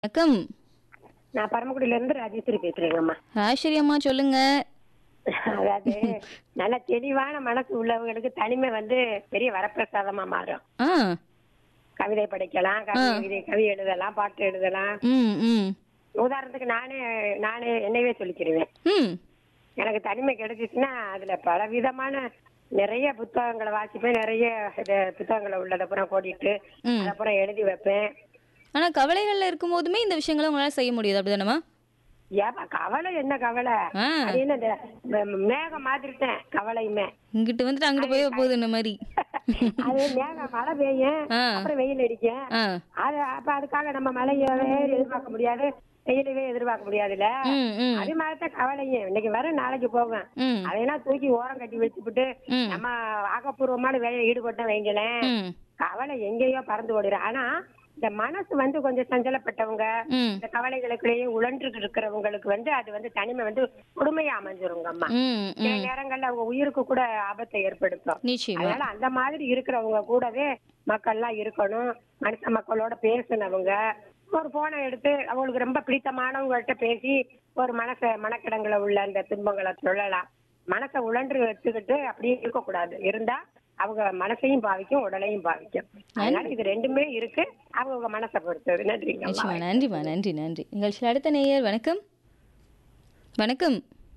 வணக்கம் நான் பரமக்குடியில இருந்து ராஜேஸ்வரி பேசுறேங்கம்மா ராஜேஸ்வரி அம்மா சொல்லுங்க அதாவது நல்ல தெளிவான மனசு உள்ளவங்களுக்கு தனிமை வந்து பெரிய வரப்பிரசாதமா மாறும் ஆ கவிதை படிக்கலாம் கவிதை கவி எழுதலாம் பாட்டு எழுதலாம் ம் ம் உதாரணத்துக்கு நானே நானே என்னையவே சொல்லிக்கிருவேன் ம் எனக்கு தனிமை கிடைச்சிச்சுன்னா அதுல பல விதமான நிறைய புத்தகங்களை வாசிப்பேன் நிறைய இது புத்தகங்களை உள்ளதை அப்புறம் கோடிட்டு ம். அப்புறம் எழுதி வைப்பேன் ஆனா கவலைகள்ல இருக்கும் போதுமே இந்த விஷயங்களை உங்களால செய்ய முடியுது அப்படிதானமா ஏப்பா கவலை என்ன கவலை ஆ. அது என்ன இந்த ம- மேகம் மாதிரிட்டேன் கவலையுமே இங்கிட்டு வந்துட்டு அங்கிட்டு போய் போகுது இந்த மாதிரி அது மேகம் மழை பெய்யும் ஆ. அப்புறம் வெயில் அடிக்கும் ஆ அது அப்ப அதுக்காக நம்ம மழையவே எதிர்பார்க்க முடியாது வெயிலவே எதிர்பார்க்க முடியாதுல்ல ம் ம் அது மாதிரிதான் கவலையும் இன்னைக்கு வர நாளைக்கு போவேன் ம் அதையெல்லாம் தூக்கி ஓரம் கட்டி வச்சுப்புட்டு ம். நம்ம ஆக்கப்பூர்வமான வேலையை ஈடுபட்ட வைங்களேன் ம் கவலை எங்கேயோ பறந்து ஓடிடும் ஆனா இந்த மனசு வந்து கொஞ்சம் சஞ்சலப்பட்டவங்க ம் இந்த கவலைகளுக்குள்ளேயே உழன்று இருக்கிறவங்களுக்கு வந்து அது வந்து தனிமை வந்து கொடுமையா அமைஞ்சிருங்க அம்மா ம் சில ம் நேரங்கள்ல அவங்க உயிருக்கு கூட ஆபத்தை ஏற்படுத்தும் நிச்சயமா அதனால அந்த மாதிரி இருக்கிறவங்க கூடவே மக்கள்லாம் இருக்கணும் மனுஷ மக்களோட பேசணவங்க ஒரு போனை எடுத்து அவங்களுக்கு ரொம்ப பிடித்தமானவங்கள்ட்ட பேசி ஒரு மனச மனக்கிடங்களை உள்ள அந்த துன்பங்களை சொல்லலாம் மனசை உழன்று வச்சுக்கிட்டு அப்படியே இருக்கக்கூடாது இருந்தா அவங்க மனசையும் பாவிக்கும் உடலையும் பாவிக்கும் அதனால இது ரெண்டுமே இருக்கு அவங்க மனசை பொறுத்தது நன்றிங்க நிச்சயமா நன்றிம்மா நன்றி நன்றி நிகழ்ச்சியில் அடுத்த நேயர் வணக்கம் வணக்கம்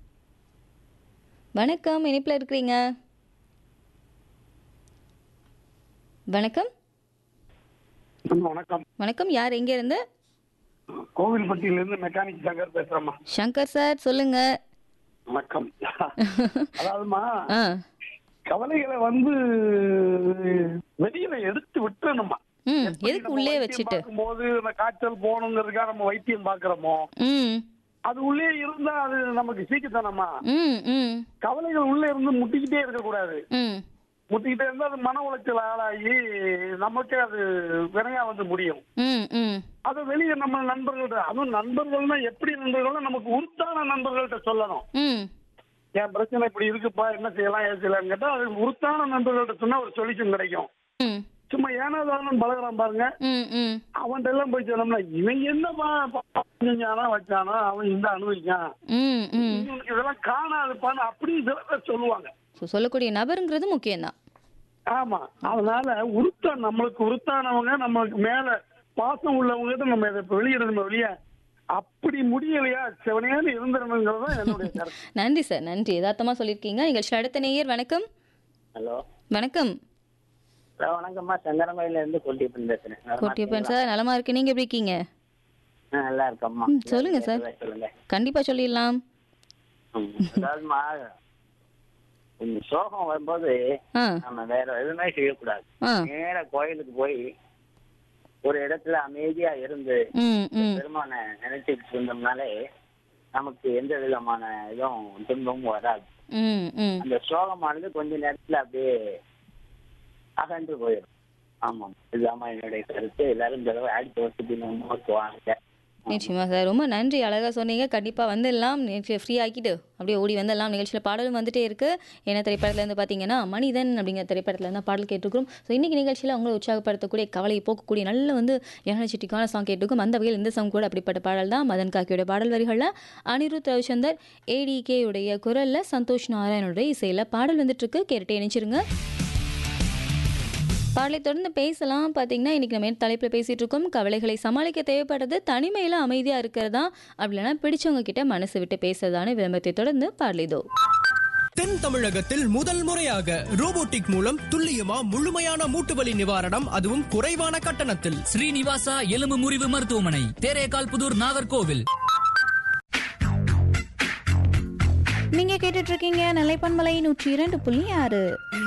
வணக்கம் இனிப்பில் இருக்கிறீங்க அம்மா, வணக்கம் வணக்கம் வணக்கம் யார் எங்க இருந்து கோவில்பட்டியில இருந்து மெக்கானிக் சங்கர் பேசுறேம்மா சங்கர் சார் சொல்லுங்க வணக்கம் அதாவதுமா ஆ கவலைகளை வந்து வெளியில எடுத்து விட்டுறணுமா ம் எப்படி எதுக்கு நம்ம உள்ளே வைத்தியம் வச்சுட்டு பார்க்கும்போது இந்த காய்ச்சல் போகணுங்கிறதுக்காக நம்ம வைத்தியம் பாக்குறோமோ ம் அது உள்ளே இருந்தா அது நமக்கு சீக்கிரத்தானம்மா ம் ம் கவலைகள் உள்ளே இருந்து முட்டிக்கிட்டே இருக்க கூடாது ம் முட்டிக்கிட்டே இருந்தா அது மன உளைச்சல் ஆளாகி நமக்கே அது வினையா வந்து முடியும் ம் ம் அது வெளியே நம்ம நண்பர்கள்ட்ட அதுவும் நண்பர்கள்னா எப்படி நண்பர்கள்னா நமக்கு உருத்தான நண்பர்கள்ட்ட சொல்லணும் ம் என் பிரச்சனை இப்படி இருக்குப்பா என்ன செய்யலாம் ஏது செய்யலாம்னு கேட்டா அது உருத்தான நண்பர்கள்ட்ட சொன்னா ஒரு சொல்யூஷன் கிடைக்கும் ம் சும்மா ஏனாதாரம் பழகுறான் பாருங்க ம் ம் அவன்கிட்ட எல்லாம் போய் சொன்னோம்னா இவன் என்னப்பா செஞ்சானா வச்சானா அவன் இந்த அனுபவிக்கான் ம் ம் இவனுக்கு இதெல்லாம் காணாதுப்பான்னு அப்படி சில பேர் சொல்லுவாங்க ஸோ சொல்லக்கூடிய நபருங்கிறது முக்கியம்தான் ஆமா அதனால உருத்தா நம்மளுக்கு உருத்தானவங்க நம்மளுக்கு மேல பாசம் உள்ளவங்க நம்ம இதை இப்ப வெளியிடணும் வெளியே அப்படி முடியலையா செவனேன்னு இருந்துடணுங்கிறது தான் என்னுடைய கருத்து நன்றி சார் நன்றி யதார்த்தமாக சொல்லியிருக்கீங்க நிகழ்ச்சியில் அடுத்த நேயர் வணக்கம் ஹலோ வணக்கம் ஹலோ வணக்கம்மா சங்கரமயில இருந்து கோட்டியப்பன் பேசுறேன் நலமா கோட்டியப்பன் சார் நலமா இருக்கு நீங்க எப்படி இருக்கீங்க இருக்கீங்களா? ஆ, நல்லா இருக்கம்மா ம், சொல்லுங்க சார். சொல்லுங்க கண்டிப்பா சொல்லிடலாம் ம், அதாவதுமா இந்த சோகம் வரும்போது ஆ நம்ம வேற எதுவுமே செய்யக்கூடாது ஆ நேர கோயிலுக்கு போய் ஒரு இடத்துல அமைதியா இருந்து ம் ம் பெருமான நினைச்சுக்கிட்டு இருந்தோம்னாலே நமக்கு எந்த விதமான இதுவும் துன்பமும் வராது ம் ம் அந்த சோகமானது கொஞ்ச நேரத்துல அப்படியே அகன்று போயிடும் ஆமாம் இதுதாம்மா என்னுடைய கருத்து எல்லாரும் இந்த தடவை அடுத்த வருஷத்துக்கு நம்ம வாங்க நிச்சயமா சார் ரொம்ப நன்றி அழகா சொன்னீங்க கண்டிப்பா வந்துடலாம் நிகழ்ச்சியை ஃப்ரீ ஆக்கிட்டு அப்படியே ஓடி வந்துடலாம் நிகழ்ச்சியில் பாடலும் வந்துட்டே இருக்கு என்ன திரைப்படத்துல இருந்து பார்த்தீங்கன்னா மனிதன் அப்படிங்கிற திரைப்படத்துல இருந்து பாடல் கேட்டிருக்கிறோம் ஸோ இன்னைக்கு நிகழ்ச்சியில் உங்களை உற்சாகப்படுத்தக்கூடிய கவலையை போக்கக்கூடிய நல்ல வந்து எனர்ஜெட்டிக்கான சாங் கேட்டிருக்கும் அந்த வகையில் இந்த சாங் கூட அப்படிப்பட்ட பாடல் தான் மதன் காக்கியோட பாடல் வரிகளில் அனிருத் ரவிச்சந்தர் ஏடிகே உடைய குரல்ல சந்தோஷ் நாராயணனுடைய இசையில பாடல் வந்துட்டு இருக்கு கேட்டுட்டே நினைச்சிருங்க பாடலை தொடர்ந்து பேசலாம் பார்த்தீங்கன்னா இன்றைக்கி நம்ம என்ன தலைப்பில் பேசிகிட்டு இருக்கோம் கவலைகளை சமாளிக்க தேவைப்படுறது தனிமையில் அமைதியாக இருக்கிறதா அப்படின்னா பிடிச்சவங்க கிட்ட மனசு விட்டு பேசுறதான விளம்பரத்தை தொடர்ந்து பாடலிதோ தென் தமிழகத்தில் முதல் முறையாக ரோபோட்டிக் மூலம் துல்லியமா முழுமையான மூட்டு வலி நிவாரணம் அதுவும் குறைவான கட்டணத்தில் ஸ்ரீனிவாசா எலும்பு முறிவு மருத்துவமனை தேரேகால் புதூர் நாகர்கோவில் நீங்க கேட்டுட்டு இருக்கீங்க நிலைப்பன்மலை நூற்றி இரண்டு புள்ளி ஆறு